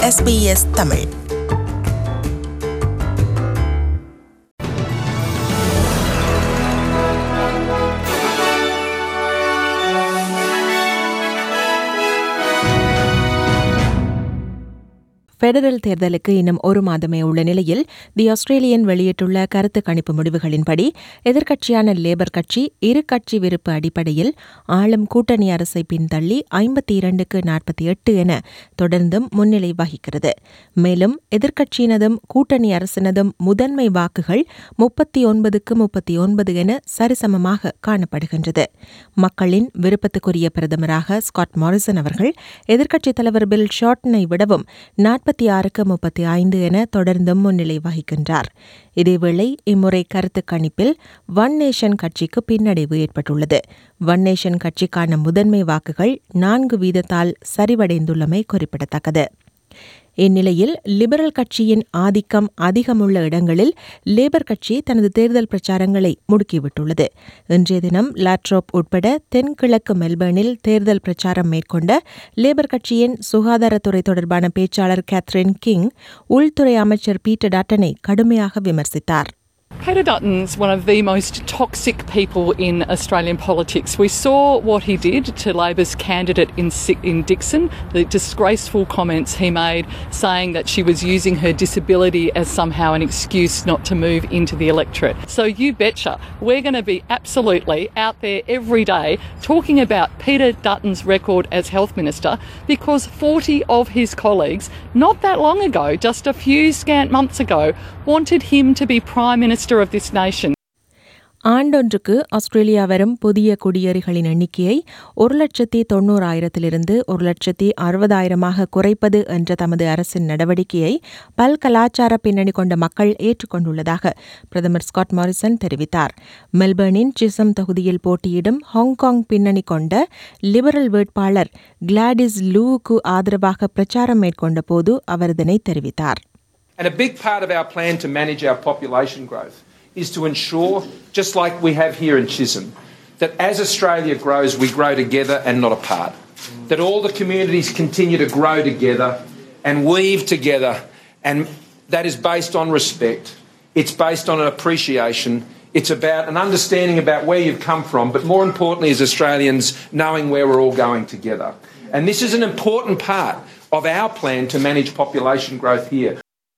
SBS Tamil federal தேர்தலுக்கு இன்னும் ஒரு மாதமே உள்ள நிலையில் தி ஆஸ்திரேலியன் வெளியிட்டுள்ள கருத்து கணிப்பு முடிவுகளின்படி எதிர்க்கட்சியான லேபர் கட்சி இரு கட்சி விருப்பு அடிப்படையில் ஆளும் கூட்டணி அரசை பின்தள்ளி ஐம்பத்தி இரண்டுக்கு நாற்பத்தி எட்டு என தொடர்ந்தும் முன்னிலை வகிக்கிறது மேலும் எதிர்க்கட்சியினதும் கூட்டணி அரசினதும் முதன்மை வாக்குகள் முப்பத்தி ஒன்பதுக்கு முப்பத்தி ஒன்பது என சரிசமமாக காணப்படுகின்றது மக்களின் விருப்பத்துக்குரிய பிரதமராக ஸ்காட் மாரிசன் அவர்கள் எதிர்க்கட்சித் தலைவர் பில் ஷார்ட்டனை விடவும் நாற்பத்தி ஆறுக்கு முப்பத்தி ஐந்து என தொடர்ந்தும் முன்னிலை வகிக்கின்றார் இதேவேளை இம்முறை கருத்து கணிப்பில் ஒன் நேஷன் கட்சிக்கு பின்னடைவு ஏற்பட்டுள்ளது ஒன் நேஷன் கட்சிக்கான முதன்மை வாக்குகள் நான்கு வீதத்தால் சரிவடைந்துள்ளமை குறிப்பிடத்தக்கது இந்நிலையில் லிபரல் கட்சியின் ஆதிக்கம் அதிகமுள்ள இடங்களில் லேபர் கட்சி தனது தேர்தல் பிரச்சாரங்களை முடுக்கிவிட்டுள்ளது இன்றைய தினம் லாட்ரோப் உட்பட தென்கிழக்கு மெல்பர்னில் தேர்தல் பிரச்சாரம் மேற்கொண்ட லேபர் கட்சியின் சுகாதாரத்துறை தொடர்பான பேச்சாளர் கேத்ரின் கிங் உள்துறை அமைச்சர் பீட்டர் டாட்டனை கடுமையாக விமர்சித்தார் Peter Dutton's one of the most toxic people in Australian politics. We saw what he did to Labor's candidate in, Si- in Dixon, the disgraceful comments he made saying that she was using her disability as somehow an excuse not to move into the electorate. So you betcha, we're going to be absolutely out there every day talking about Peter Dutton's record as Health Minister because 40 of his colleagues, not that long ago, just a few scant months ago, wanted him to be Prime Minister of this nation. ஆண்டொன்றுக்கு Australia வரும் புதிய குடியேறிகளின் எண்ணிக்கையை ஒரு லட்சத்தி தொன்னூறாயிரத்திலிருந்து ஒரு லட்சத்தி அறுபதாயிரமாக குறைப்பது என்ற தமது அரசின் நடவடிக்கையை பல் கலாச்சார பின்னணி கொண்ட மக்கள் ஏற்றுக்கொண்டுள்ளதாக பிரதமர் ஸ்காட் மாரிசன் தெரிவித்தார் மெல்பர்னின் சிசம் தொகுதியில் போட்டியிடும் ஹாங்காங் பின்னணி கொண்ட லிபரல் வேட்பாளர் கிளாடிஸ் லூவுக்கு ஆதரவாக பிரச்சாரம் மேற்கொண்ட போது அவர் இதனை தெரிவித்தார் And a big part of our plan to manage our population growth is to ensure, just like we have here in Chisholm, that as Australia grows, we grow together and not apart. That all the communities continue to grow together and weave together, and that is based on respect. It's based on an appreciation. It's about an understanding about where you've come from, but more importantly, as Australians, knowing where we're all going together. And this is an important part of our plan to manage population growth here.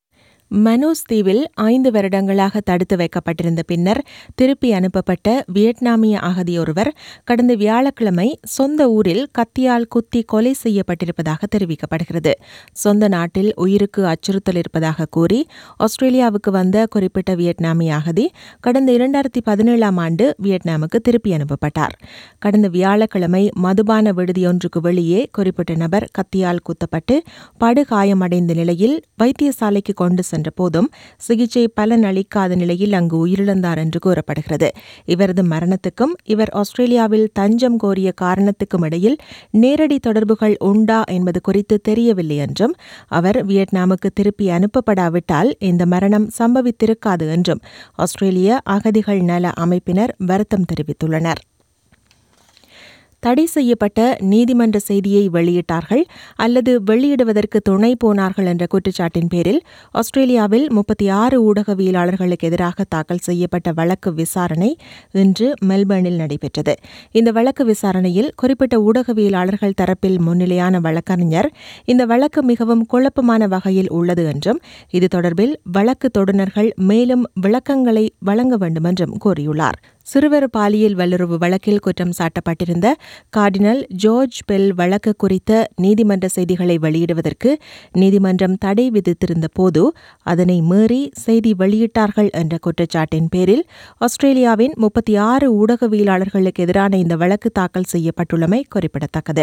Mano's தீவில் ஐந்து வருடங்களாக தடுத்து வைக்கப்பட்டிருந்த பின்னர் திருப்பி அனுப்பப்பட்ட வியட்நாமிய அகதியொருவர் கடந்த வியாழக்கிழமை சொந்த ஊரில் கத்தியால் குத்தி கொலை செய்யப்பட்டிருப்பதாக தெரிவிக்கப்படுகிறது சொந்த நாட்டில் உயிருக்கு அச்சுறுத்தல் இருப்பதாக கூறி ஆஸ்திரேலியாவுக்கு வந்த குறிப்பிட்ட வியட்நாமிய அகதி கடந்த இரண்டாயிரத்தி பதினேழாம் ஆண்டு வியட்நாமுக்கு திருப்பி அனுப்பப்பட்டார் கடந்த வியாழக்கிழமை மதுபான விடுதியொன்றுக்கு வெளியே குறிப்பிட்ட நபர் கத்தியால் குத்தப்பட்டு படுகாயமடைந்த நிலையில் வைத்தியசாலைக்கு கொண்டு சென்ற போதும் சிகிச்சை பலன் அளிக்காத நிலையில் அங்கு உயிரிழந்தார் என்று கூறப்படுகிறது இவரது மரணத்துக்கும் இவர் ஆஸ்திரேலியாவில் தஞ்சம் கோரிய காரணத்துக்கும் இடையில் நேரடி தொடர்புகள் உண்டா என்பது குறித்து தெரியவில்லை என்றும் அவர் வியட்நாமுக்கு திருப்பி அனுப்பப்படாவிட்டால் இந்த மரணம் சம்பவித்திருக்காது என்றும் ஆஸ்திரேலிய அகதிகள் நல அமைப்பினர் வருத்தம் தெரிவித்துள்ளனர் தடை செய்யப்பட்ட நீதிமன்ற செய்தியை வெளியிட்டார்கள் அல்லது வெளியிடுவதற்கு துணை போனார்கள் என்ற குற்றச்சாட்டின் பேரில் ஆஸ்திரேலியாவில் முப்பத்தி ஆறு ஊடகவியலாளர்களுக்கு எதிராக தாக்கல் செய்யப்பட்ட வழக்கு விசாரணை இன்று மெல்பர்னில் நடைபெற்றது இந்த வழக்கு விசாரணையில் குறிப்பிட்ட ஊடகவியலாளர்கள் தரப்பில் முன்னிலையான வழக்கறிஞர் இந்த வழக்கு மிகவும் குழப்பமான வகையில் உள்ளது என்றும் இது தொடர்பில் வழக்கு தொடுநர்கள் மேலும் விளக்கங்களை வழங்க வேண்டும் என்றும் கூறியுள்ளார் சிறுவர் பாலியல் வல்லுறவு வழக்கில் குற்றம் சாட்டப்பட்டிருந்த கார்டினல் ஜார்ஜ் பெல் வழக்கு குறித்த நீதிமன்ற செய்திகளை வெளியிடுவதற்கு நீதிமன்றம் தடை விதித்திருந்த போது அதனை மீறி செய்தி வெளியிட்டார்கள் என்ற குற்றச்சாட்டின் பேரில் ஆஸ்திரேலியாவின் முப்பத்தி ஆறு ஊடகவியலாளர்களுக்கு எதிரான இந்த வழக்கு தாக்கல் செய்யப்பட்டுள்ளமை குறிப்பிடத்தக்கது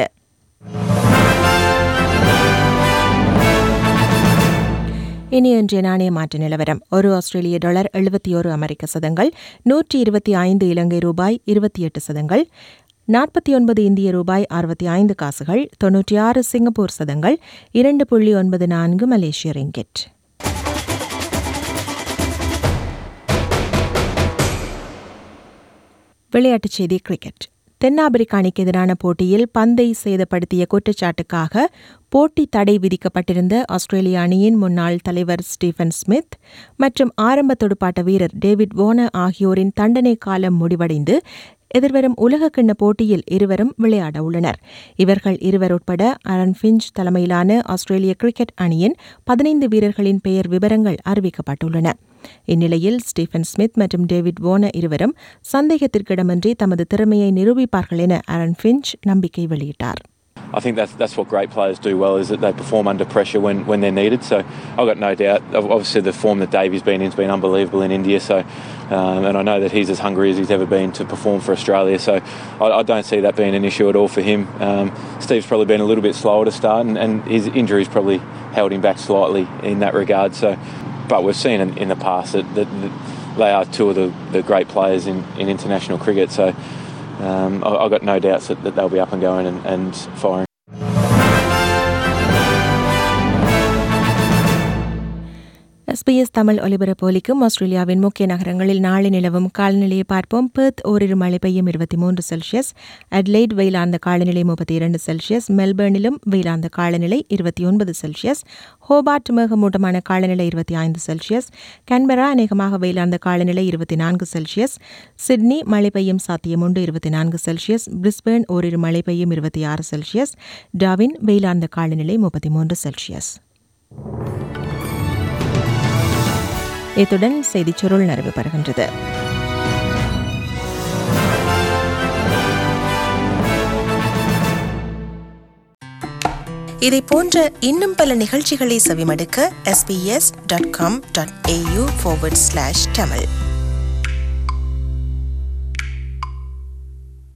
இனி இன்றைய நாணய மாற்று நிலவரம் ஒரு ஆஸ்திரேலிய டாலர் எழுபத்தி ஒரு அமெரிக்க சதங்கள் நூற்றி இருபத்தி ஐந்து இலங்கை ரூபாய் இருபத்தி எட்டு சதங்கள் நாற்பத்தி ஒன்பது இந்திய ரூபாய் அறுபத்தி ஐந்து காசுகள் தொன்னூற்றி ஆறு சிங்கப்பூர் சதங்கள் இரண்டு புள்ளி ஒன்பது நான்கு மலேசிய ரிங்கெட் விளையாட்டுச் செய்தி கிரிக்கெட் தென்னாப்பிரிக்க அணிக்கு எதிரான போட்டியில் பந்தை சேதப்படுத்திய குற்றச்சாட்டுக்காக போட்டி தடை விதிக்கப்பட்டிருந்த ஆஸ்திரேலிய அணியின் முன்னாள் தலைவர் ஸ்டீஃபன் ஸ்மித் மற்றும் ஆரம்ப துடுப்பாட்ட வீரர் டேவிட் வோன ஆகியோரின் தண்டனை காலம் முடிவடைந்து எதிர்வரும் உலகக்கிண்ண போட்டியில் இருவரும் விளையாட உள்ளனர் இவர்கள் இருவர் உட்பட அரன் ஃபிஞ்ச் தலைமையிலான ஆஸ்திரேலிய கிரிக்கெட் அணியின் பதினைந்து வீரர்களின் பெயர் விவரங்கள் அறிவிக்கப்பட்டுள்ளன இந்நிலையில் ஸ்டீஃபன் ஸ்மித் மற்றும் டேவிட் வோன இருவரும் சந்தேகத்திற்கிடமின்றி தமது திறமையை நிரூபிப்பார்கள் என அரன் ஃபிஞ்ச் நம்பிக்கை வெளியிட்டார் I think that's that's what great players do well is that they perform under pressure when, when they're needed. So I've got no doubt. Obviously, the form that Davey's been in has been unbelievable in India. So, um, and I know that he's as hungry as he's ever been to perform for Australia. So I, I don't see that being an issue at all for him. Um, Steve's probably been a little bit slower to start, and, and his injuries probably held him back slightly in that regard. So, but we've seen in, in the past that, that, that they are two of the, the great players in, in international cricket. So. Um, I, I've got no doubts that, that they'll be up and going and, and firing. SBS Tamil ஒலிபரப்பு ஒலிக்கும் ஆஸ்திரேலியாவின் முக்கிய நகரங்களில் நாளை நிலவும் காலநிலையை பார்ப்போம் Perth ஓரிரு மழை பெய்யும் இருபத்தி மூன்று செல்சியஸ் அட்லைட் வெயிலார்ந்த காலநிலை முப்பத்தி இரண்டு செல்சியஸ் மெல்பர்னிலும் வெயிலார்ந்த காலநிலை இருபத்தி ஒன்பது செல்சியஸ் ஹோபார்ட் மேகமூட்டமான காலநிலை இருபத்தி ஐந்து செல்சியஸ் கன்பரா அநேகமாக வெயிலார்ந்த காலநிலை இருபத்தி நான்கு செல்சியஸ் சிட்னி மழை பெய்யும் சாத்தியம் உண்டு இருபத்தி நான்கு செல்சியஸ் பிரிஸ்பேர்ன் ஓரிரு மழை பெய்யும் இருபத்தி ஆறு செல்சியஸ் டாவின் வெயிலார்ந்த காலநிலை முப்பத்தி மூன்று செல்சியஸ் இத்துடன் செய்திச் சுருள் நிறைவு பெறுகின்றது இதை போன்ற இன்னும் பல நிகழ்ச்சிகளை செவிமடுக்க sbs.com.au forward slash tamil